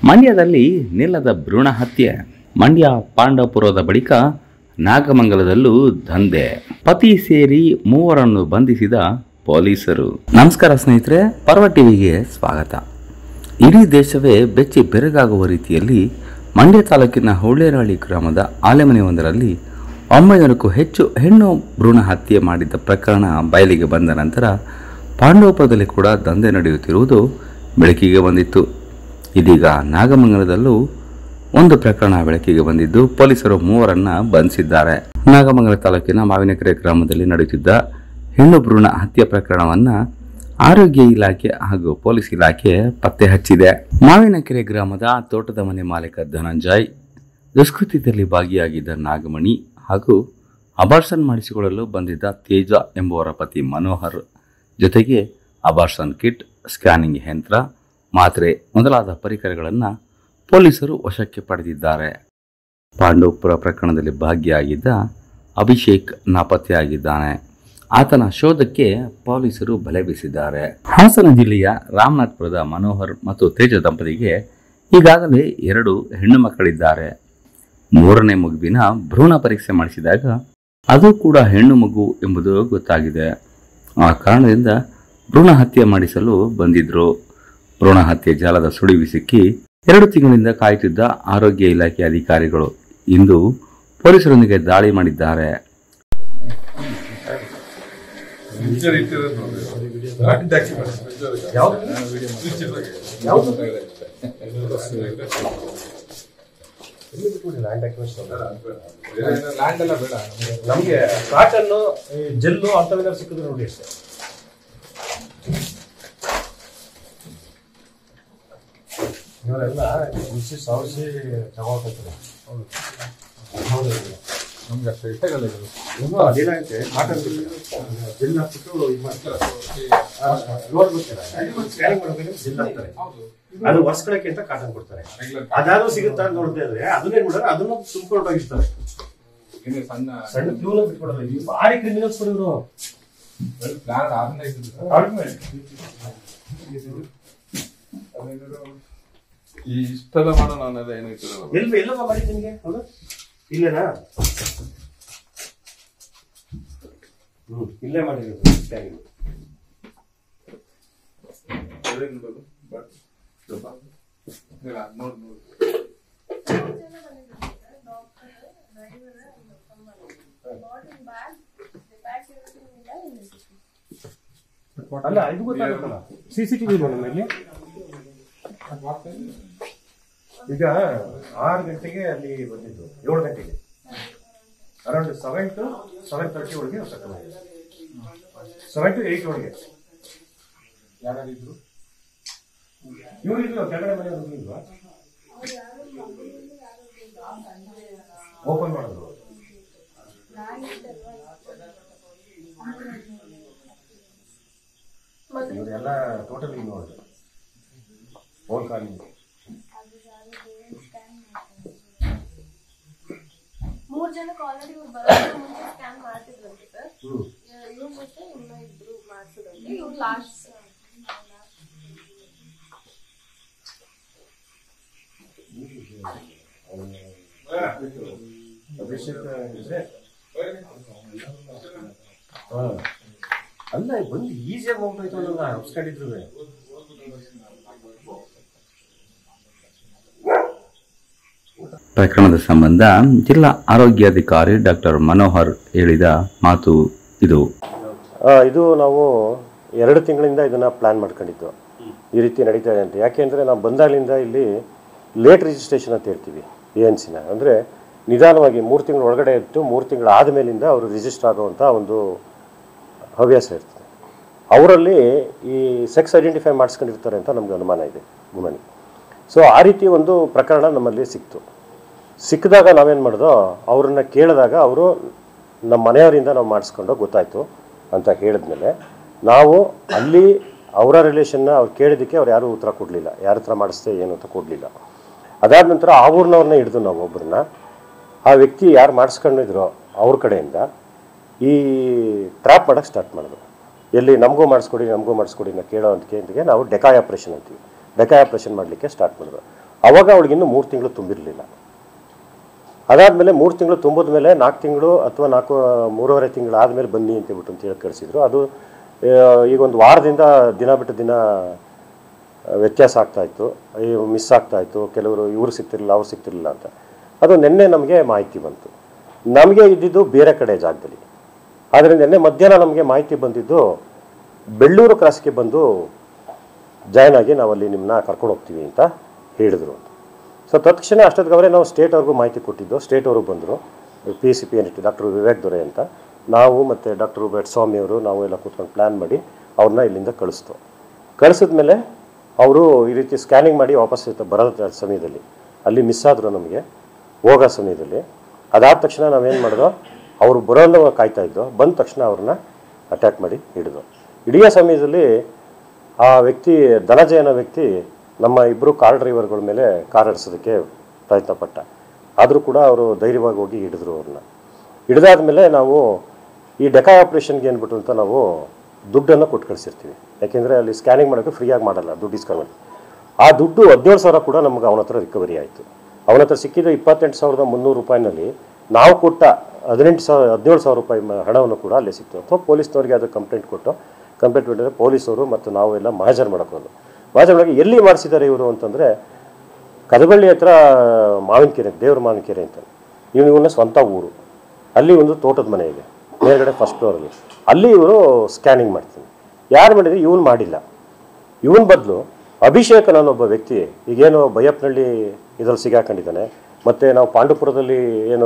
ಮಂಡ್ಯದಲ್ಲಿ ನಿಲ್ಲದ ಭ್ರೂಣ ಹತ್ಯೆ ಮಂಡ್ಯ ಪಾಂಡವಪುರದ ಬಳಿಕ ನಾಗಮಂಗಲದಲ್ಲೂ ದಂಧೆ ಪತಿ ಸೇರಿ ಮೂವರನ್ನು ಬಂಧಿಸಿದ ಪೊಲೀಸರು ನಮಸ್ಕಾರ ಸ್ನೇಹಿತರೆ ಪರ್ವ ಟಿವಿಗೆ ಸ್ವಾಗತ ಇಡೀ ದೇಶವೇ ಬೆಚ್ಚಿ ಬೆರಗಾಗುವ ರೀತಿಯಲ್ಲಿ ಮಂಡ್ಯ ತಾಲೂಕಿನ ಹುಳ್ಳೇರಹಳ್ಳಿ ಗ್ರಾಮದ ಆಲೆಮನೆಯೊಂದರಲ್ಲಿ ಒಂಬೈನೂರಕ್ಕೂ ಹೆಚ್ಚು ಹೆಣ್ಣು ಭ್ರೂಣ ಹತ್ಯೆ ಮಾಡಿದ್ದ ಪ್ರಕರಣ ಬಯಲಿಗೆ ಬಂದ ನಂತರ ಪಾಂಡವಪುರದಲ್ಲಿ ಕೂಡ ದಂಧೆ ನಡೆಯುತ್ತಿರುವುದು ಬೆಳಕಿಗೆ ಬಂದಿತ್ತು ಇದೀಗ ನಾಗಮಂಗಲದಲ್ಲೂ ಒಂದು ಪ್ರಕರಣ ಬೆಳಕಿಗೆ ಬಂದಿದ್ದು ಪೊಲೀಸರು ಮೂವರನ್ನ ಬಂಧಿಸಿದ್ದಾರೆ ನಾಗಮಂಗಲ ತಾಲೂಕಿನ ಮಾವಿನಕೆರೆ ಗ್ರಾಮದಲ್ಲಿ ನಡೆಯುತ್ತಿದ್ದ ಹೆಣ್ಣು ಭ್ರೂಣ ಹತ್ಯೆ ಪ್ರಕರಣವನ್ನ ಆರೋಗ್ಯ ಇಲಾಖೆ ಹಾಗೂ ಪೊಲೀಸ್ ಇಲಾಖೆ ಪತ್ತೆ ಹಚ್ಚಿದೆ ಮಾವಿನಕೆರೆ ಗ್ರಾಮದ ತೋಟದ ಮನೆ ಮಾಲೀಕ ಧನಂಜಯ್ ದುಷ್ಕೃತ್ಯದಲ್ಲಿ ಭಾಗಿಯಾಗಿದ್ದ ನಾಗಮಣಿ ಹಾಗೂ ಅಬಾರ್ಷನ್ ಮಾಡಿಸಿಕೊಳ್ಳಲು ಬಂದಿದ್ದ ತೇಜ ಎಂಬುವರ ಪತಿ ಮನೋಹರ್ ಜೊತೆಗೆ ಅಬಾರ್ಷನ್ ಕಿಟ್ ಸ್ಕ್ಯಾನಿಂಗ್ ಯಂತ್ರ ಮಾತ್ರೆ ಮೊದಲಾದ ಪರಿಕರಗಳನ್ನು ಪೊಲೀಸರು ವಶಕ್ಕೆ ಪಡೆದಿದ್ದಾರೆ ಪಾಂಡವಪುರ ಪ್ರಕರಣದಲ್ಲಿ ಭಾಗಿಯಾಗಿದ್ದ ಅಭಿಷೇಕ್ ನಾಪತ್ತೆಯಾಗಿದ್ದಾನೆ ಆತನ ಶೋಧಕ್ಕೆ ಪೊಲೀಸರು ಬಲೆ ಬೀಸಿದ್ದಾರೆ ಹಾಸನ ಜಿಲ್ಲೆಯ ರಾಮನಾಥ್ಪುರದ ಮನೋಹರ್ ಮತ್ತು ತೇಜ ದಂಪತಿಗೆ ಈಗಾಗಲೇ ಎರಡು ಹೆಣ್ಣು ಮಕ್ಕಳಿದ್ದಾರೆ ಮೂರನೇ ಮಗುವಿನ ಭ್ರೂಣ ಪರೀಕ್ಷೆ ಮಾಡಿಸಿದಾಗ ಅದು ಕೂಡ ಹೆಣ್ಣು ಮಗು ಎಂಬುದು ಗೊತ್ತಾಗಿದೆ ಆ ಕಾರಣದಿಂದ ಭ್ರೂಣ ಹತ್ಯೆ ಮಾಡಿಸಲು ಬಂದಿದ್ರು ಭ್ರೂಣ ಹತ್ಯೆ ಜಾಲದ ಸುಳಿವು ಸಿಕ್ಕಿ ಎರಡು ತಿಂಗಳಿಂದ ಕಾಯುತ್ತಿದ್ದ ಆರೋಗ್ಯ ಇಲಾಖೆ ಅಧಿಕಾರಿಗಳು ಇಂದು ಪೊಲೀಸರೊಂದಿಗೆ ದಾಳಿ ಮಾಡಿದ್ದಾರೆ ಫ್ಯೂಚರ್ ಇಟ್ಟಿರೋದು ನೋಡಿ ಡಾಕ್ಯುಮೆಂಟ್ ಯಾವ್ದು ಲ್ಯಾಂಡ್ ಎಲ್ಲ ಬೇಡ ನಮ್ಗೆ ಕಾಟನ್ ಜೆಲ್ಲು ಅಂತವೆಲ್ಲ ಸಿಕ್ಕಿದ್ರೆ ನೋಡಿ ಅಷ್ಟೇ ಇವರೆಲ್ಲ ಬಿಸಿ ಸಾವಸಿ ತಗೋತಾರೆ ಹೌದು ನಮ್ಗೆ ಅಷ್ಟು ಇಷ್ಟ ಆಗಲ್ಲ ಇದು. ಇನ್ನು ಅದೇನಾಗುತ್ತೆ ಕಾಟನ್ ಜೆಲ್ ಹಾಕ್ಬಿಟ್ಟು ಇದು ಮಾಡ್ತಾರೆ ಲೋಡ್ ಬರ್ತಾರೆ ಸ್ಕ್ಯಾನಿಂಗ್ ಮಾಡ್ಬೇಕಾದ್ರೆ ಜೆಲ್ ಹಾಕ್ತಾರೆ ಅದು ಒರ್ಸ್ಕೊಳಕ್ಕೆ ಅಂತ ಕಾಟನ್ ಕೊಡ್ತಾರೆ Regular ಅದಾದ್ರೂ ಸಿಗುತ್ತಾ ಅಂತ ನೋಡ್ತಾ ಇದ್ರೆ ಅದನ್ನೇನ್ ಮಾಡೋರು ಅದನ್ನ ತುಂಬ್ಕೊಂಡು ಹೋಗಿರ್ತಾರೆ ಇನ್ನು ಸಣ್ಣ ಸಣ್ಣ ಕ್ಲೂನ ಬಿಟ್ಕೊಡಲ್ಲ ಈ ಭಾರಿ ಕ್ರಿಮಿನಲ್ಸ್ ಇವರು ಪ್ಲಾನ್ ಆರ್ನ ಇದ್ದು ಈ ಇಷ್ಟೆಲ್ಲ ಮಾಡೋಣ ಅನ್ನೋದು ಏನು ಇಟ್ಟಿರಲ್ಲ ಎಲ್ಲಿ ಎಲ್ಲಪ್ಪ ಮಾಡಿದ್ದು ನಿಮಗೆ ಹೌದು ಇಲ್ಲೇನಾ ಹ್ಮ್ ಇಲ್ಲೇ ಮಾಡಿರೋದು ಸ್ಕ್ಯಾನಿಂಗ್ ಅದೇನು ಬರೋದು? ಬಟ್ ಸ್ವಲ್ಪ. ಇಲ್ಲ, ಅದ್ ನೋಡ್ ನೋಡು. ಅಲ್ಲ ಇದು ಗೊತ್ತಾಗುತ್ತಲ್ಲ ಸಿ ಸಿ ಟಿವಿ ನಮ್ಮಲ್ಲಿ ಈಗ ಆರು ಗಂಟೆಗೆ ಅಲ್ಲಿ ಬಂದಿದ್ದು ಏಳು ಗಂಟೆಗೆ around seven to seven thirty ಒಳಗೆ ಸೆವೆನ್ ಟು ಏಯ್ಟ್ ಒಳಗೆ ಯಾರ್ಯಾರಿದ್ರು ಇವ್ರು ಇಲ್ವಾ ಕೆಳಗಡೆ ಮನೆಯವ್ರು ಇಲ್ವಾ ಓಪನ್ ಮಾಡಿದ್ರು ಇವರೆಲ್ಲ ಟೋಟಲಿ ನೋಡಿದ್ರು ಫೋನ್ ಕಾಲಿಂಗ್ ಮೂರ್ ಜನಕ್ಕೆ ಆಲ್ರೆಡಿ ಇವ್ರು ಬರೋದ್ರ ಮುಂಚೆ ಸ್ಕ್ಯಾನ್ ಮಾಡ್ತಿದ್ರಂತೆ ಸರ್ ಹ್ಮ್ ಇವ್ರ ಜೊತೆ ಇನ್ನ ಇಬ್ರು ಮಾಡ್ಸಿದ್ರಂತೆ ಇವ್ರು ಲಾಸ್ಟ್ ಅಭಿಷೇಕ್ ಇದ್ರೆ ಹಾ. ಅಲ್ಲ ಬಂದು ಈಸಿಯಾಗಿ ಹೋಗ್ಬೇಕು ಅನ್ನೋಲ್ಲ ಹಬ್ಸ್ಕೊಂಡಿದ್ರು ಪ್ರಕರಣದ ಸಂಬಂಧ ಜಿಲ್ಲಾ ಆರೋಗ್ಯಾಧಿಕಾರಿ ಡಾಕ್ಟರ್ ಮನೋಹರ್ ಹೇಳಿದ ಮಾತು ಇದು ಇದು ನಾವು ಎರಡು ತಿಂಗಳಿಂದ ಇದನ್ನ ಪ್ಲಾನ್ ಮಾಡ್ಕೊಂಡಿದ್ದು ಈ ರೀತಿ ನಡೀತಾ ಇದೆ ಅಂತ ಯಾಕೆಂದ್ರೆ ನಾವು ಬಂದಾಗಲಿಂದ ಇಲ್ಲಿ ಲೇಟ್ ರಿಜಿಸ್ಟ್ರೇಷನ್ ಅಂತ ಹೇಳ್ತೀವಿ ಎ ಎನ್ ಸಿನ ಅಂದರೆ ನಿಧಾನವಾಗಿ ಮೂರು ತಿಂಗಳ ಒಳಗಡೆ ಇಟ್ಟು ಮೂರು ತಿಂಗಳ ಆದಮೇಲಿಂದ ಅವರು ರಿಜಿಸ್ಟರ್ ಆಗುವಂಥ ಒಂದು ಹವ್ಯಾಸ ಇರ್ತದೆ ಅವರಲ್ಲಿ ಈ ಸೆಕ್ಸ್ ಐಡೆಂಟಿಫೈ ಮಾಡಿಸ್ಕೊಂಡಿರ್ತಾರೆ ಅಂತ ನಮ್ಗೆ ಅನುಮಾನ ಇದೆ ಗುಮನಿ ಸೊ ಆ ರೀತಿ ಒಂದು ಪ್ರಕರಣ ನಮ್ಮಲ್ಲಿ ಸಿಕ್ತು ಸಿಕ್ಕಿದಾಗ ನಾವೇನು ಮಾಡಿದೋ ಅವ್ರನ್ನ ಕೇಳಿದಾಗ ಅವರು ನಮ್ಮ ಮನೆಯವರಿಂದ ನಾವು ಮಾಡಿಸ್ಕೊಂಡು ಗೊತ್ತಾಯಿತು ಅಂತ ಹೇಳಿದ್ಮೇಲೆ ನಾವು ಅಲ್ಲಿ ಅವರ ರಿಲೇಷನ್ನ ಅವ್ರು ಕೇಳಿದ್ದಕ್ಕೆ ಅವ್ರು ಯಾರೂ ಉತ್ತರ ಕೊಡಲಿಲ್ಲ ಯಾರ ಹತ್ರ ಮಾಡಿಸ್ದೆ ಏನು ಅಂತ ಕೊಡಲಿಲ್ಲ ಅದಾದ ನಂತರ ಆ ಊರಿನವ್ರನ್ನ ಹಿಡಿದು ನಾವು ಒಬ್ಬರನ್ನ ಆ ವ್ಯಕ್ತಿ ಯಾರು ಮಾಡಿಸ್ಕೊಂಡಿದ್ರೋ ಅವ್ರ ಕಡೆಯಿಂದ ಈ ಟ್ರಾಪ್ ಮಾಡೋಕ್ಕೆ ಸ್ಟಾರ್ಟ್ ಮಾಡಿದ್ರು ಎಲ್ಲಿ ನಮಗೂ ಮಾಡಿಸ್ಕೊಡಿ ನಮಗೂ ಮಾಡಿಸ್ಕೊಡಿ ನಾ ಕೇಳೋ ಅಂತ ಕೇಳಿದ್ರೆ ನಾವು ಡೆಕಾಯ್ ಆಪ್ರೇಷನ್ ಅಂತೀವಿ ಡೆಕಾಯ್ ಆಪ್ರೇಷನ್ ಮಾಡಲಿಕ್ಕೆ ಸ್ಟಾರ್ಟ್ ಮಾಡಿದ್ರು ಅವಾಗ ಅವಳಿಗಿನ್ನೂ ಮೂರು ತಿಂಗಳು ತುಂಬಿರಲಿಲ್ಲ ಅದಾದಮೇಲೆ ಮೂರು ತಿಂಗಳು ತುಂಬಿದ ಮೇಲೆ ನಾಲ್ಕು ತಿಂಗಳು ಅಥವಾ ನಾಲ್ಕು ಮೂರುವರೆ ತಿಂಗಳು ಆದಮೇಲೆ ಬನ್ನಿ ಅಂತ ಹೇಳ್ಬಿಟ್ಟು ಅಂತ ಹೇಳಿ ಕಳಿಸಿದ್ರು ಅದು ಆ, ಈಗ ಒಂದು ವಾರದಿಂದ ದಿನ ಬಿಟ್ಟು ದಿನ ಆ, ವ್ಯತ್ಯಾಸ ಆಗ್ತಾ ಇತ್ತು ಮಿಸ್ ಆಗ್ತಾ ಇತ್ತು ಕೆಲವರು ಇವರು ಸಿಗ್ತಿರಲಿಲ್ಲ ಅವ್ರು ಸಿಗ್ತಿರಲಿಲ್ಲ ಅಂತ ಅದು ನಿನ್ನೆ ನಮಗೆ ಮಾಹಿತಿ ಬಂತು ನಮಗೆ ಇದ್ದಿದ್ದು ಬೇರೆ ಕಡೆ ಜಾಗದಲ್ಲಿ ಆದರೆ ನಿನ್ನೆ ಮಧ್ಯಾಹ್ನ ನಮಗೆ ಮಾಹಿತಿ ಬಂದಿದ್ದು ಬೆಳ್ಳೂರು ಕ್ರಾಸ್ಗೆ ಬಂದು ಜಾಯ್ನ್ ಆಗಿ ನಾವಲ್ಲಿ ನಿಮ್ಮನ್ನ ಕರ್ಕೊಂಡು ಹೋಗ್ತೀವಿ ಅಂತ ಹೇಳಿದರು ಸೊ ತತ್ಕ್ಷಣ ಅಷ್ಟೊತ್ತಿಗೆ ಅವರೇ ನಾವು ಸ್ಟೇಟ್ ಅವ್ರಿಗೂ ಮಾಹಿತಿ ಕೊಟ್ಟಿದ್ದು ಸ್ಟೇಟ್ ಅವರು ಬಂದರು P C P N T doctor Vivek Dore ಅಂತ ನಾವು ಮತ್ತು ಡಾಕ್ಟರ್ ರೂಬರ್ಟ್ ಸ್ವಾಮಿ ಅವರು ನಾವು ಎಲ್ಲ ಕೂತ್ಕೊಂಡು ಪ್ಲ್ಯಾನ್ ಮಾಡಿ ಅವ್ರನ್ನ ಇಲ್ಲಿಂದ ಕಳಿಸ್ತು ಕಳಿಸಿದ್ಮೇಲೆ ಅವರು ಈ ರೀತಿ ಸ್ಕ್ಯಾನಿಂಗ್ ಮಾಡಿ ವಾಪಸ್ ಬರೋ ಸಮಯದಲ್ಲಿ ಅಲ್ಲಿ ಮಿಸ್ ಆದರು ನಮಗೆ ಹೋಗೋ ಸಮಯದಲ್ಲಿ ಅದಾದ ತಕ್ಷಣ ನಾವೇನು ಮಾಡಿದೋ ಅವರು ಬರೋಲ್ಲ ಕಾಯ್ತಾ ಇದ್ದೋ ಬಂದ ತಕ್ಷಣ ಅವ್ರನ್ನ ಅಟ್ಯಾಕ್ ಮಾಡಿ ಹಿಡಿದು ಇಡೀ ಸಮಯದಲ್ಲಿ ಆ ವ್ಯಕ್ತಿ ಧನಜಯ ಅನ್ನೋ ವ್ಯಕ್ತಿ ನಮ್ಮ ಇಬ್ಬರು ಕಾರ್ ಡ್ರೈವರ್ಗಳ ಮೇಲೆ ಕಾರ್ ಆಡಿಸೋದಕ್ಕೆ ಪ್ರಯತ್ನ ಪಟ್ಟ ಆದರೂ ಕೂಡ ಅವರು ಧೈರ್ಯವಾಗಿ ಹೋಗಿ ಹಿಡಿದ್ರು ಅವ್ರನ್ನ ಹಿಡಿದಾದ್ಮೇಲೆ ನಾವು ಈ ಡೆಕಾ ಆಪ್ರೇಷನ್ಗೆ ಏನ್ಬಿಟ್ಟು ಅಂತ ನಾವು ದುಡ್ಡನ್ನು ಕೊಟ್ಟು ಕಳಿಸಿರ್ತೀವಿ ಯಾಕೆಂದರೆ ಅಲ್ಲಿ ಸ್ಕ್ಯಾನಿಂಗ್ ಮಾಡೋಕ್ಕೆ ಫ್ರೀಯಾಗಿ ಮಾಡಲ್ಲ ದುಡ್ಡು ಇಸ್ಕೊಂಡು ಆ ದುಡ್ಡು ಹದಿನೇಳು ಸಾವಿರ ಕೂಡ ನಮ್ಗೆ ಅವನ ಹತ್ರ ರಿಕವರಿ ಆಯಿತು ಅವನ ಹತ್ರ ಸಿಕ್ಕಿದ ಇಪ್ಪತ್ತೆಂಟು ಸಾವಿರದ ಮುನ್ನೂರು ರೂಪಾಯಿನಲ್ಲಿ ನಾವು ಕೊಟ್ಟ ಹದಿನೆಂಟು ಸಾವಿರ ಹದಿನೇಳು ಸಾವಿರ ರೂಪಾಯಿ ಮ- ಹಣವನ್ನು ಕೂಡ ಅಲ್ಲೇ ಸಿಕ್ತು ಅಥವಾ ಪೊಲೀಸ್ನವ್ರಿಗೆ ಅದು ಕಂಪ್ಲೇಂಟ್ ಕೊಟ್ಟು ಕಂಪ್ಲೇಂಟ್ ಮಾಡಿದರೆ ಪೊಲೀಸವರು ಮತ್ತು ನಾವು ಎಲ್ಲ ಮಹಾಜರ್ ಮಾಡೋಕೆ ಹೋದ್ರು ಮಹಾಜರ್ ಮಾಡೋಕೆ ಎಲ್ಲಿ ಮಾಡಿಸಿದ್ದಾರೆ ಇವರು ಅಂತಂದರೆ ಕದಬಳ್ಳಿ ಹತ್ರ ಮಾವಿನಕೆರೆ ದೇವ್ರ ಮಾವಿನಕೆರೆ ಅಂತ ಇವನು ಇವನ ಸ್ವಂತ ಊರು ಅಲ್ಲಿ ಒಂದು ತೋಟದ ಮನೆ ಇದೆ ಮೇಲ್ಗಡೆ ಫಸ್ಟ್ ಫ್ಲೋರಲ್ಲಿ ಅಲ್ಲಿ ಇವರು ಸ್ಕ್ಯಾನಿಂಗ್ ಮಾಡ್ತೀನಿ ಯಾರು ಮಾಡಿದ್ರೆ ಇವನು ಮಾಡಿಲ್ಲ ಇವನ್ ಬದಲು ಅಭಿಷೇಕ್ ಅನ್ನೋ ಒಬ್ಬ ವ್ಯಕ್ತಿ ಈಗೇನು ಬೈಯಪ್ಪನಹಳ್ಳಿ ಇದರಲ್ಲಿ ಸಿಗಾಕೊಂಡಿದ್ದಾನೆ ಮತ್ತು ನಾವು ಪಾಂಡುಪುರದಲ್ಲಿ ಏನು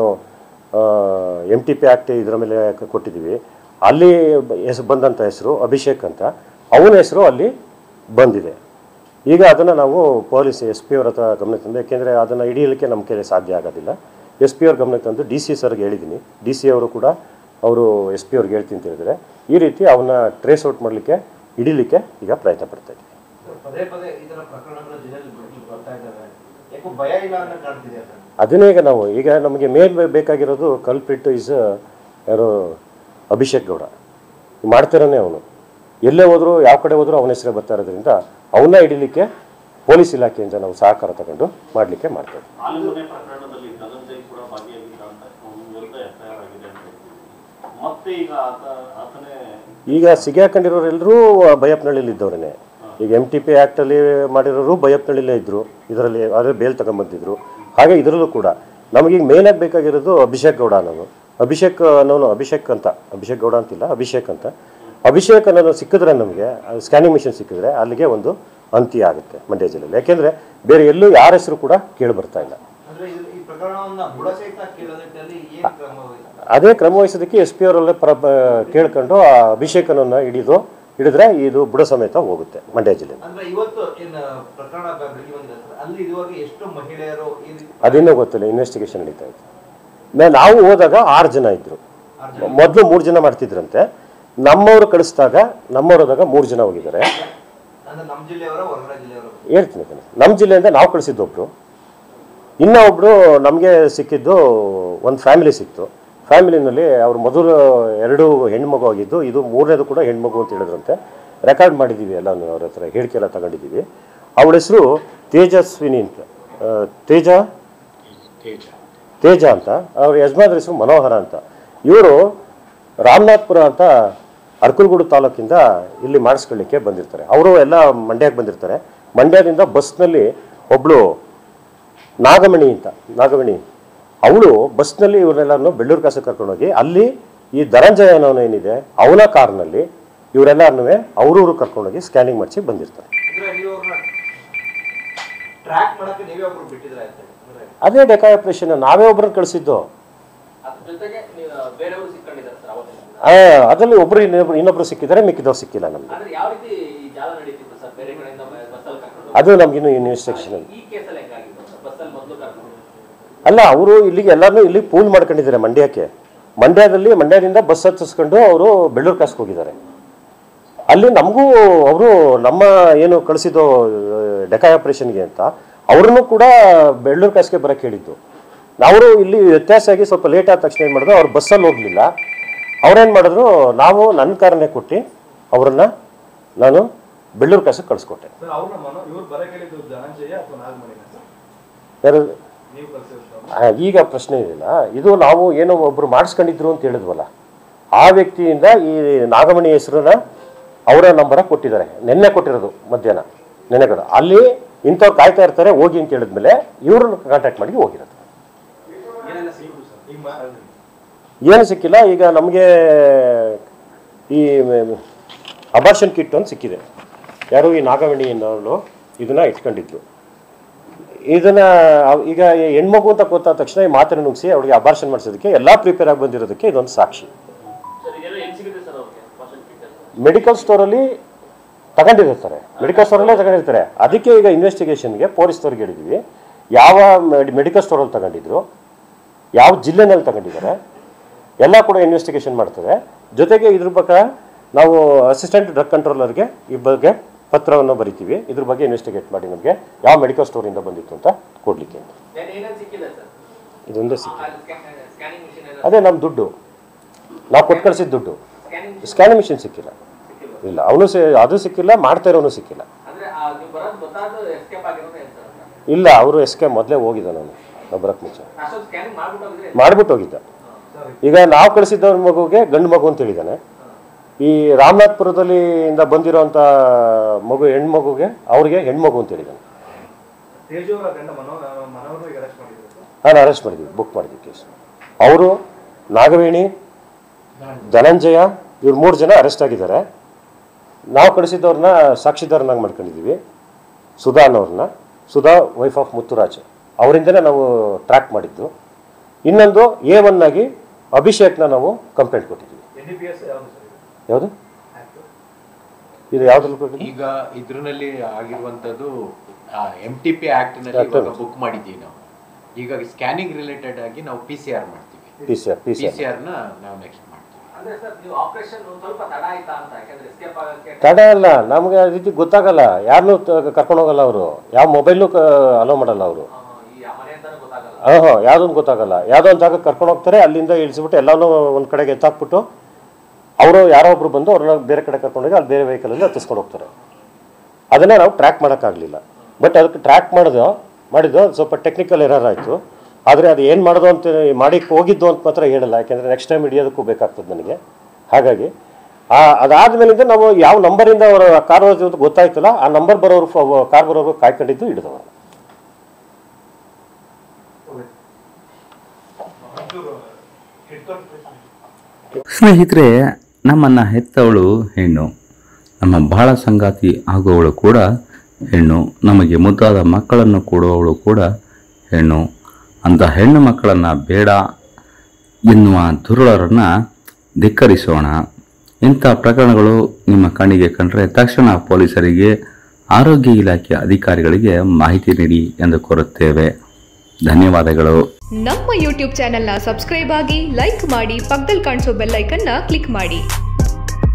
ಎಮ್ ಟಿ ಪಿ ಆ್ಯಕ್ಟ್ ಇದರ ಮೇಲೆ ಕ- ಕೊಟ್ಟಿದ್ದೀವಿ ಅಲ್ಲಿ ಹೆಸರು ಬಂದಂಥ ಹೆಸರು ಅಭಿಷೇಕ್ ಅಂತ ಅವನ ಹೆಸರು ಅಲ್ಲಿ ಬಂದಿದೆ ಈಗ ಅದನ್ನು ನಾವು ಪೊಲೀಸ್ ಎಸ್ ಪಿ ಅವ್ರ ಹತ್ರ ಗಮನಕ್ಕೆ ತಂದು ಯಾಕೆಂದರೆ ಅದನ್ನು ಹಿಡಿಯಲಿಕ್ಕೆ ನಮ್ಮ ಕೈಲಿ ಸಾಧ್ಯ ಆಗೋದಿಲ್ಲ ಎಸ್ ಪಿ ಅವ್ರ ಗಮನಕ್ಕೆ ತಂದು ಡಿ ಸಿ ಸರ್ಗೆ ಹೇಳಿದ್ದೀನಿ ಡಿ ಸಿ ಅವರು ಕೂಡ ಅವರು ಎಸ್ ಪಿ ಅವ್ರಿಗೆ ಹೇಳ್ತೀನಿ ಅಂತ ಹೇಳಿದರೆ ಈ ರೀತಿ ಅವನ್ನ ಟ್ರೇಸ್ ಔಟ್ ಮಾಡಲಿಕ್ಕೆ ಹಿಡಿಲಿಕ್ಕೆ ಈಗ ಪ್ರಯತ್ನ ಪಡ್ತಾ ಇದ್ದೀವಿ ಪದೇ ಪದೇ ಈ ತರ ಪ್ರಕರಣಗಳು ಜಿಲ್ಲೆಯಲ್ಲಿ ಬೆಳಕಿಗೆ ಬರ್ತಾ ಇದ್ದಾವೆ ಯಾಕೋ ಭಯ ಇಲ್ಲ ಅಂತ ಕಾಣ್ತಿದೆ ಸರ್ ಅದನ್ನೇ ಈಗ ನಾವು ಈಗ ನಮಗೆ ಮೇಲ್ ಬೇಕಾಗಿರೋದು ಕಲ್ಪಿಟ್ಟು ಇಸ್ ಯಾರು ಅಭಿಷೇಕ್ ಗೌಡ ಮಾಡ್ತಿರೋನೇ ಅವನು ಎಲ್ಲೇ ಹೋದ್ರು ಯಾವ ಕಡೆ ಹೋದ್ರು ಅವನ ಹೆಸರೇ ಬರ್ತಾ ಇರೋದ್ರಿಂದ ಅವನ್ನ ಹಿಡಿಲಿಕ್ಕೆ ಪೊಲೀಸ್ ಇಲಾಖೆಯಿಂದ ನಾವು ಸಹಕಾರ ತಗೊಂಡು ಮಾಡಲಿಕ್ಕೆ ಮಾಡ್ತೇವೆ ಆಲಮನೆ ಪ್ರಕರಣದಲ್ಲಿ ಧನಂಜಯ್ ಕೂಡ ಭಾಗಿಯಾಗಿದ್ದ ಅಂತ ಅವನ ವಿರುದ್ಧ ಎಫ್ಐಆರ್ ಆಗಿದೆ ಅಂತ ಹೇಳ್ತಿದ್ರು. ಮತ್ತೆ ಈಗ ಆತ ಆತನೇ ಈಗ ಸಿಗಾಕೊಂಡಿರೋರೆಲ್ಲರೂ ಬೈಯಪ್ಪನಹಳ್ಳಿಲಿ ಇದ್ದವರೇನೆ ಈಗ ಎಮ್ ಟಿ ಪಿ ಆ್ಯಕ್ಟಲ್ಲಿ ಮಾಡಿರೋರು ಬೈಯಪ್ಪನಹಳ್ಳಿಲೇ ಇದ್ದರು ಇದರಲ್ಲಿ ಅದೇ ಬೇಲ್ ತಗೊಂಬಂದಿದ್ರು ಹಾಗೆ ಇದರಲ್ಲೂ ಕೂಡ ನಮಗೀಗ ಮೇನಾಗಿ ಬೇಕಾಗಿರೋದು ಅಭಿಷೇಕ್ ಗೌಡ ಅನ್ನೋನು ಅಭಿಷೇಕ್ ಅನ್ನೋನು ಅಭಿಷೇಕ್ ಅಂತ ಅಭಿಷೇಕ್ ಗೌಡ ಅಂತಿಲ್ಲ ಅಭಿಷೇಕ್ ಅಂತ ಅಭಿಷೇಕ್ ಅನ್ನೋನು ಸಿಕ್ಕಿದ್ರೆ ನಮಗೆ ಸ್ಕ್ಯಾನಿಂಗ್ ಮಿಷನ್ ಸಿಕ್ಕಿದ್ರೆ ಅಲ್ಲಿಗೆ ಒಂದು ಅಂತ್ಯ ಆಗುತ್ತೆ ಮಂಡ್ಯ ಜಿಲ್ಲೆಯಲ್ಲಿ ಯಾಕೆಂದರೆ ಬೇರೆ ಎಲ್ಲೂ ಯಾರ ಹೆಸರು ಕೂಡ ಕೇಳಿ ಬರ್ತಾ ಇಲ್ಲ ಅಂದ್ರೆ ಇದು ಈ ಪ್ರಕರಣವನ್ನ ಬುಡಸಹಿತ ಕೇಳೋ ನಿಟ್ಟಿನಲ್ಲಿ ಏನ್ ಕ್ರಮ ವಹಿಸ್ತಾರೆ? ಅದೇ ಕ್ರಮ ವಹಿಸೋದಕ್ಕೆ ಎಸ್ ಪಿ ಅವರಲ್ಲೇ ಪ್ರ ಕೇಳ್ಕೊಂಡು ಆ ಅಭಿಷೇಕನನ್ನು ಹಿಡಿದು ಹಿಡಿದ್ರೆ ಇದು ಬುಡ ಸಮೇತ ಹೋಗುತ್ತೆ ಮಂಡ್ಯ ಜಿಲ್ಲೆ ಅಂದ್ರೆ ಇವತ್ತು ಏನ್ ಪ್ರಕರಣ ಬ- ಬೆಳಗ್ಗೆ ಬಂದಿದೆ ಸರ್ ಅಲ್ಲಿ ಇದುವರೆಗೆ ಎಷ್ಟು ಮಹಿಳೆಯರು ಈ ರೀತಿ ಅದಿನ್ನೂ ಗೊತ್ತಿಲ್ಲ ಇನ್ವೆಸ್ಟಿಗೇಷನ್ ನಡೀತಾ ಇತ್ತು ಮೇ- ನಾವು ಹೋದಾಗ ಆರು ಜನ ಇದ್ರು ಮೊದಲು ಮೂರು ಜನ ಮಾಡ್ತಿದ್ರಂತೆ ನಮ್ಮವರು ಕಳಿಸಿದಾಗ ನಮ್ಮವ್ರು ಹೋದಾಗ ಮೂರು ಜನ ಹೋಗಿದ್ದಾರೆ ಅಂದ್ರೆ ನಮ್ಮ ಜಿಲ್ಲೆಯವರ ಹೊರಗಡೆ ಜಿಲ್ಲೆಯವರು ಹೇಳ್ತೀನಿ ಅದನ್ನ. ನಮ್ಮ ಜಿಲ್ಲೆಯಿಂದ ನಾವು ಕಳಿಸಿದ್ದೊಬ್ರು ಇನ್ನೂ ಒಬ್ರು ನಮಗೆ ಸಿಕ್ಕಿದ್ದು ಒಂದು ಫ್ಯಾಮಿಲಿ ಸಿಕ್ತು ಫ್ಯಾಮಿಲಿನಲ್ಲಿ ಅವ್ರ ಮೊದಲು ಎರಡು ಹೆಣ್ಮಗು ಆಗಿದ್ದು ಇದು ಮೂರನೇದು ಕೂಡ ಹೆಣ್ಮಗು ಅಂತ ಹೇಳಿದ್ರಂತೆ ರೆಕಾರ್ಡ್ ಮಾಡಿದ್ದೀವಿ ಎಲ್ಲ ಅವ್ರ ಹತ್ರ ಹೇಳಿಕೆ ಎಲ್ಲ ತಗೊಂಡಿದ್ದೀವಿ ಅವಳ ಹೆಸರು ತೇಜಸ್ವಿನಿ ಅಂತ ಆ, ತೇಜ ತೇಜ ಅಂತ ಅವ್ರ ಯಜಮಾನ್ರ ಹೆಸರು ಮನೋಹರ ಅಂತ ಇವರು ರಾಮನಾಥ್ಪುರ ಅಂತ ಅರ್ಕಲ್ಗೂಡು ತಾಲೂಕಿಂದ ಇಲ್ಲಿ ಮಾಡಿಸ್ಕೊಳ್ಳಿಕ್ಕೆ ಬಂದಿರ್ತಾರೆ ಅವರು ಎಲ್ಲ ಮಂಡ್ಯಕ್ಕೆ ಬಂದಿರ್ತಾರೆ ಮಂಡ್ಯದಿಂದ ಬಸ್ನಲ್ಲಿ ಒಬ್ಳು ನಾಗಮಣಿ ಅಂತ ನಾಗಮಣಿ ಅವಳು ಬಸ್ನಲ್ಲಿ ಇವರೆಲ್ಲರನ್ನು ಬೆಳ್ಳೂರು ಕಾಸು ಕರ್ಕೊಂಡೋಗಿ ಅಲ್ಲಿ ಈ ಧನಂಜಯ ಅನ್ನೋನು ಏನಿದೆ ಅವನ ಕಾರ್ನಲ್ಲಿ ಇವರೆಲ್ಲರನ್ನೂ ಅವ್ರೂರು ಕರ್ಕೊಂಡೋಗಿ ಸ್ಕ್ಯಾನಿಂಗ್ ಮಾಡಿಸಿ ಬಂದಿರ್ತಾರೆ ಅಂದ್ರೆ ನೀವು ಅವ್ರನ್ನ ಟ್ರ್ಯಾಕ್ ಮಾಡಕ್ಕೆ ನೀವೇ ಒಬ್ರು ಬಿಟ್ಟಿದ್ರೆ ಆಯ್ತು ಅಂದ್ರೆ ಅದೇ ಡೆಕಾ ಆಪರೇಷನ್ ನಾವೇ ಒಬ್ಬರನ್ನ ಕಳಿಸಿದ್ದು ಅದ್ರ ಜೊತೆಗೆ ನೀವು ಬೇರೆಯವರು ಸಿಕ್ಕೊಂಡಿದ್ದಾರೆ ಸರ್ ಅವತ್ತಿನ ಆ, ಅದರಲ್ಲಿ ಒಬ್ರು ಇನ್ನೊಬ್ರು ಇನ್ನೊಬ್ರು ಸಿಕ್ಕಿದ್ದಾರೆ ಮಿಕ್ಕಿದವ್ರು ಸಿಕ್ಕಿಲ್ಲ ನಮಗೆ ಅಂದ್ರೆ ಯಾವ ರೀತಿ ಈ ಜಾಲ ನಡೀತಿತ್ತು ಸರ್ ಬೇರೆ ಕಡೆಯಿಂದ ಬಸ್ಸಲ್ಲಿ ಕರ್ಕೊಂಡು ಅದು ನಮಗಿನ್ನು ಇನ್ವೆಸ್ಟಿಗೇಷನ್ ಈ ಕೇಸಲ್ಲಿ ಹೆಂಗಾಗಿತ್ತು ಸರ್ ಬಸ್ಸಲ್ಲಿ ಮೊದಲು ಕರ್ಕೊಂಡು ಅಲ್ಲ ಅವರು ಇಲ್ಲಿಗೆ ಎಲ್ಲರನ್ನೂ ಇಲ್ಲಿ ಪೂಲ್ ಮಾಡ್ಕೊಂಡಿದ್ದಾರೆ ಮಂಡ್ಯಕ್ಕೆ ಮಂಡ್ಯದಲ್ಲಿ ಮಂಡ್ಯದಿಂದ ಬಸ್ ಹತ್ತಿಸ್ಕೊಂಡು ಅವರು ಬೆಳ್ಳೂರು ಕಾಸ್ಗೆ ಹೋಗಿದ್ದಾರೆ ಅಲ್ಲಿ ನಮಗೂ ಅವರು ನಮ್ಮ ಏನು ಕಳಿಸಿದ್ದು ಡೆಕಾ ಆಪರೇಷನ್ಗೆ ಅಂತ ಅವ್ರನ್ನೂ ಕೂಡ ಬೆಳ್ಳೂರು ಕಾಸ್ಗೆ ಬರೋಕ್ಕೆ ಹೇಳಿದ್ದು ಅವರು ಇಲ್ಲಿ ವ್ಯತ್ಯಾಸ ಆಗಿ ಸ್ವಲ್ಪ ಲೇಟ್ ಆದ ತಕ್ಷಣ ಏನು ಮಾಡಿದ್ರು ಅವ್ರು ಬಸ್ಸಲ್ಲಿ ಹೋಗಲಿಲ್ಲ ಅವ್ರೇನು ಮಾಡಿದ್ರು ನಾವು ನನ್ನ ಕಾರನ್ನೇ ಕೊಟ್ಟು ಅವರನ್ನು ನಾನು ಬೆಳ್ಳೂರು ಕಾಸಿಗೆ ಕಳಿಸ್ಕೊಟ್ಟೆ ಸರ್ ಅವ್ರನ್ನ ಮನೋ ಇವ್ರು ಬರ ಕೇಳಿದ್ದು ಧನಂಜಯ ಅಥವಾ ನಾಗಮಣಿನ ಸರ್ ಯಾರು ಆ, ಈಗ ಪ್ರಶ್ನೆ ಇಲ್ಲ ಇದು ನಾವು ಏನೋ ಒಬ್ರು ಮಾಡಿಸ್ಕೊಂಡಿದ್ರು ಅಂತ ಹೇಳಿದ್ವಲ್ಲ ಆ ವ್ಯಕ್ತಿಯಿಂದ ಈ ನಾಗಮಣಿ ಹೆಸರನ್ನ ಅವರ ನಂಬರ ಕೊಟ್ಟಿದ್ದಾರೆ ನಿನ್ನೆ ಕೊಟ್ಟಿರೋದು ಮಧ್ಯಾಹ್ನ ನೆನ್ನೆ ಕೊಡ ಅಲ್ಲಿ ಇಂಥವ್ರು ಕಾಯ್ತಾ ಇರ್ತಾರೆ ಹೋಗಿ ಅಂತ ಹೇಳಿದ್ಮೇಲೆ ಇವ್ರನ್ನ ಕಾಂಟ್ಯಾಕ್ಟ್ ಮಾಡಿ ಹೋಗಿರೋದು ಏನು ಸಿಕ್ಕಿಲ್ಲ ಈಗ ನಮಗೆ ಈ ಅಬಾರ್ಷನ್ ಕಿಟ್ ಒಂದು ಸಿಕ್ಕಿದೆ ಯಾರು ಈ ನಾಗಮಣಿ ಅನ್ನೋಳು ಇದನ್ನ ಇಟ್ಕೊಂಡಿದ್ಲು ಇದನ್ನ ಅವ್- ಈಗ ಈ ಹೆಣ್ಮಗು ಅಂತ ಗೊತ್ತಾದ ತಕ್ಷಣ ಈ ಮಾತನ್ನು ನುಗ್ಸಿ ಅವಳಿಗೆ ಅಬಾರ್ಷನ್ ಮಾಡಿಸೋದಕ್ಕೆ ಎಲ್ಲ ಪ್ರಿಪೇರ್ ಆಗಿ ಬಂದಿರೋದಕ್ಕೆ ಇದೊಂದು ಸಾಕ್ಷಿ ಸರ್ ಇದೆಲ್ಲ ಎಲ್ಲಿ ಸಿಗುತ್ತೆ ಸರ್ ಅವ್ರಿಗೆ ಪರ್ಸೆಂಟ್ ಕಿಟ್ ಮೆಡಿಕಲ್ ಸ್ಟೋರಲ್ಲಿ ತಗೊಂಡಿರ್ತಾರೆ ಮೆಡಿಕಲ್ ಸ್ಟೋರಲ್ಲೇ ತಗೊಂಡಿರ್ತಾರೆ ಅದಕ್ಕೆ ಈಗ ಇನ್ವೆಸ್ಟಿಗೇಷನ್ಗೆ ಪೊಲೀಸ್ನವ್ರಿಗೆ ಹೇಳಿದ್ವಿ ಯಾವ ಮೆಡಿಕಲ್ ಸ್ಟೋರಲ್ಲಿ ತಗೊಂಡಿದ್ರು ಯಾವ ಜಿಲ್ಲೆನಲ್ಲಿ ತಗೊಂಡಿದ್ದಾರೆ ಎಲ್ಲ ಕೂಡ ಇನ್ವೆಸ್ಟಿಗೇಷನ್ ಮಾಡ್ತಾರೆ ಜೊತೆಗೆ ಇದ್ರ ಬಗ್ಗೆ ನಾವು ಅಸಿಸ್ಟೆಂಟ್ ಡ್ರಗ್ ಕಂಟ್ರೋಲರ್ಗೆ ಈ ಬಗ್ಗೆ ಪತ್ರವನ್ನು ಬರಿತೀವಿ ಇದ್ರ ಬಗ್ಗೆ ಇನ್ವೆಸ್ಟಿಗೇಟ್ ಮಾಡಿ ನಮಗೆ ಯಾವ ಮೆಡಿಕಲ್ ಸ್ಟೋರಿಂದ ಬಂದಿತ್ತು ಅಂತ ಕೊಡಲಿಕ್ಕೆ ಅಂತ ಏನ್- ಏನೇನ್ ಸಿಕ್ಕಿದೆ ಸರ್ ಇದೊಂದೇ ಸಿಕ್ಕಿ ಸ್ಕ್ಯಾನಿಂಗ್ ಮಿಷಿನ್ ಎಲ್ಲ ಅದೇ ನಮ್ಮ ದುಡ್ಡು ನಾವು ಕೊಟ್ಟು ಕಳಿಸಿದ ದುಡ್ಡು ಸ್ಕ್ಯಾನಿಂಗ್ ಸ್ಕ್ಯಾನಿಂಗ್ ಮಿಷಿನ್ ಸಿಕ್ಕಿಲ್ಲ ಇಲ್ಲ ಅವನು ಸಿ ಅದು ಸಿಕ್ಕಿಲ್ಲ ಮಾಡ್ತಾ ಇರೋನು ಸಿಕ್ಕಿಲ್ಲ ಅಂದ್ರೆ ಆ ನೀವು ಬರೋದು ಗೊತ್ತಾದ್ರು ಎಸ್ಕೇಪ್ ಆಗಿರೋದು ಏನ್ ಸರ್ ಇಲ್ಲ ಅವರು ಎಸ್ಕೆ ಮೊದಲೇ ಹೋಗಿದ್ದ ನಾನು ನಾವು ಬರಕ್ಕೆ ಮುಂಚೆ ಅಷ್ಟೊಂದು ಸ್ಕ್ಯಾನಿಂಗ್ ಮಾಡ್ಬಿಟ್ಟು ಹೋಗಿದ್ರೆ ಮಾಡ್ಬಿಟ್ಟು ಹೋಗಿದ್ದ ಈಗ ನಾವು ಕಳಿಸಿದ್ದವ್ರ ಮಗುಗೆ ಗಂಡು ಮಗು ಅಂತ ಹೇಳಿದ್ದಾನೆ ಈ ರಾಮನಾಥ್ಪುರದಲ್ಲಿ ಇಂದ ಬಂದಿರೋಂಥ ಮಗು ಹೆಣ್ಮಗುಗೆ ಅವ್ರಿಗೆ ಹೆಣ್ಮಗು ಅಂತ ಹೇಳಿದ್ದಾನೆ ತೇಜು ಅವರ ಗಂಡ ಮನೋ ಮನೋಹರ್ ಈಗ ಅರೆಸ್ಟ್ ಮಾಡಿದ್ರು ಸರ್ ನಾನು ಅರೆಸ್ಟ್ ಮಾಡಿದ್ವಿ ಬುಕ್ ಮಾಡಿದ್ವಿ ಕೇಸ್ ಅವರು ನಾಗವೇಣಿ ಧನಂಜಯ ಇವ್ರು ಮೂರು ಜನ ಅರೆಸ್ಟ್ ಆಗಿದ್ದಾರೆ ನಾವು ಕಳಿಸಿದ್ದವ್ರನ್ನ ಸಾಕ್ಷಿದಾರನಾಗಿ ಮಾಡ್ಕೊಂಡಿದ್ದೀವಿ ಸುಧಾ ಅನ್ನೋರನ್ನ ಸುಧಾ ವೈಫ್ ಆಫ್ ಮುತ್ತುರಾಜ್ ಅವರಿಂದನೇ ನಾವು ಟ್ರ್ಯಾಕ್ ಮಾಡಿದ್ದು ಇನ್ನೊಂದು ಎ ಒನ್ ಆಗಿ ಅಭಿಷೇಕ್ನ ನಾವು ಕಂಪ್ಲೇಂಟ್ ಕೊಟ್ಟಿದ್ದೀವಿ ಎನ್ ಡಿ ಪಿ ಎಸ್ ಯಾವುದು ಸರ್ ಇದು? ಯಾವುದು ಇದು ಯಾವ್ದ್ರಲ್ಲಿ ಕೊಟ್ಟಿದ್ದೀವಿ ಈಗ ಇದ್ರಲ್ಲಿ ಆಗಿರುವಂತದ್ದು ಎಂ ಟಿ ಪಿ ಆಕ್ಟ್ ನಲ್ಲಿ ಇವಾಗ ಬುಕ್ ಮಾಡಿದ್ದೀವಿ ನಾವು ಈಗ ಸ್ಕ್ಯಾನಿಂಗ್ ರಿಲೇಟೆಡ್ ಆಗಿ ನಾವು ಪಿ ಸಿ ಆರ್ ಮಾಡ್ತೀವಿ P C R P C P R C R ನ ನಾವು ನೆಕ್ಸ್ಟ್ ಮಾಡ್ತೀವಿ ಅಂದ್ರೆ ಸರ್ ನೀವು ಆಪರೇಷನ್ ಸ್ವಲ್ಪ ತಡ ಆಯ್ತಾ ಅಂತ ಯಾಕಂದ್ರೆ ಎಸ್ಕೇಪ್ ಆಗಕ್ಕೆ ತಡ ಅಲ್ಲ ನಮಗೆ ಆ ರೀತಿ ಗೊತ್ತಾಗಲ್ಲ ಯಾರನ್ನೂ ಕರ್ಕೊಂಡು ಹೋಗಲ್ಲ ಅವರು ಯಾವ ಮೊಬೈಲು ಅಲೋ ಮಾಡಲ್ಲ ಅವರು ಆ, ಈ ಮನೆ ಅಂತಾನೆ ಗೊತ್ತಾಗಲ್ಲ ಹಾಂ ಹಾಂ ಯಾವುದೊಂದು ಗೊತ್ತಾಗಲ್ಲ ಯಾವುದೋ ಒಂದು ಜಾಗಕ್ಕೆ ಕರ್ಕೊಂಡು ಹೋಗ್ತಾರೆ ಅಲ್ಲಿಂದ ಇಳಿಸ್ಬಿಟ್ಟು ಎಲ್ಲನೂ ಒಂದು ಕಡೆಗೆ ಎತ್ತಾಕ್ಬಿಟ್ಟು ಅವರು ಯಾರೋ ಒಬ್ರು ಬಂದು ಅವ್ರನ್ನ ಬೇರೆ ಕಡೆ ಕರ್ಕೊಂಡೋಗಿ ಅಲ್ಲಿ ಬೇರೆ ವೆಹಿಕಲಲ್ಲಿ ಹತ್ತಿಸ್ಕೊಂಡು ಹೋಗ್ತಾರೆ ಅದನ್ನೇ ನಾವು ಟ್ರ್ಯಾಕ್ ಮಾಡೋಕ್ಕಾಗಲಿಲ್ಲ ಬಟ್ ಅದಕ್ಕೆ ಟ್ರ್ಯಾಕ್ ಮಾಡಿದೋ ಮಾಡಿದ್ದು ಅದು ಸ್ವಲ್ಪ ಟೆಕ್ನಿಕಲ್ ಎರರ್ ಆಯಿತು ಆದರೆ ಅದು ಏನು ಮಾಡೋದು ಅಂತ ಮಾಡಿ ಹೋಗಿದ್ದು ಅಂತ ಮಾತ್ರ ಹೇಳಲ್ಲ ಯಾಕೆಂದರೆ ನೆಕ್ಸ್ಟ್ ಟೈಮ್ ಹಿಡಿಯೋದಕ್ಕೂ ಬೇಕಾಗ್ತದೆ ನನಗೆ ಹಾಗಾಗಿ ಆ ಅದಾದಮೇಲಿಂದ ನಾವು ಯಾವ ನಂಬರಿಂದ ಅವರು ಕಾರ್ ಅಂತ ಗೊತ್ತಾಯ್ತಲ್ಲ ಆ ನಂಬರ್ ಬರೋರು ಕಾರ್ ಬರೋರು ಕಾಯ್ಕೊಂಡಿದ್ದು ಹಿಡಿದವರು ಸ್ನೇಹಿತರೆ ನಮ್ಮನ್ನು ಹೆತ್ತವಳು ಹೆಣ್ಣು ನಮ್ಮ ಬಾಳ ಸಂಗಾತಿ ಆಗುವವಳು ಕೂಡ ಹೆಣ್ಣು ನಮಗೆ ಮುದ್ದಾದ ಮಕ್ಕಳನ್ನು ಕೊಡುವವಳು ಕೂಡ ಹೆಣ್ಣು ಅಂಥ ಹೆಣ್ಣು ಮಕ್ಕಳನ್ನು ಬೇಡ ಎನ್ನುವ ದುರುಳರನ್ನು ಧಿಕ್ಕರಿಸೋಣ ಇಂಥ ಪ್ರಕರಣಗಳು ನಿಮ್ಮ ಕಣ್ಣಿಗೆ ಕಂಡರೆ ತಕ್ಷಣ ಪೊಲೀಸರಿಗೆ ಆರೋಗ್ಯ ಇಲಾಖೆ ಅಧಿಕಾರಿಗಳಿಗೆ ಮಾಹಿತಿ ನೀಡಿ ಎಂದು ಕೋರುತ್ತೇವೆ ಧನ್ಯವಾದಗಳು ನಮ್ಮ ಯೂಟ್ಯೂಬ್ ಚಾನೆಲ್ನ ಸಬ್ಸ್ಕ್ರೈಬ್ ಆಗಿ ಲೈಕ್ ಮಾಡಿ ಪಕ್ಕದಲ್ಲಿ ಕಾಣಿಸೋ ಬೆಲ್ ಐಕನ್ನ ಕ್ಲಿಕ್ ಮಾಡಿ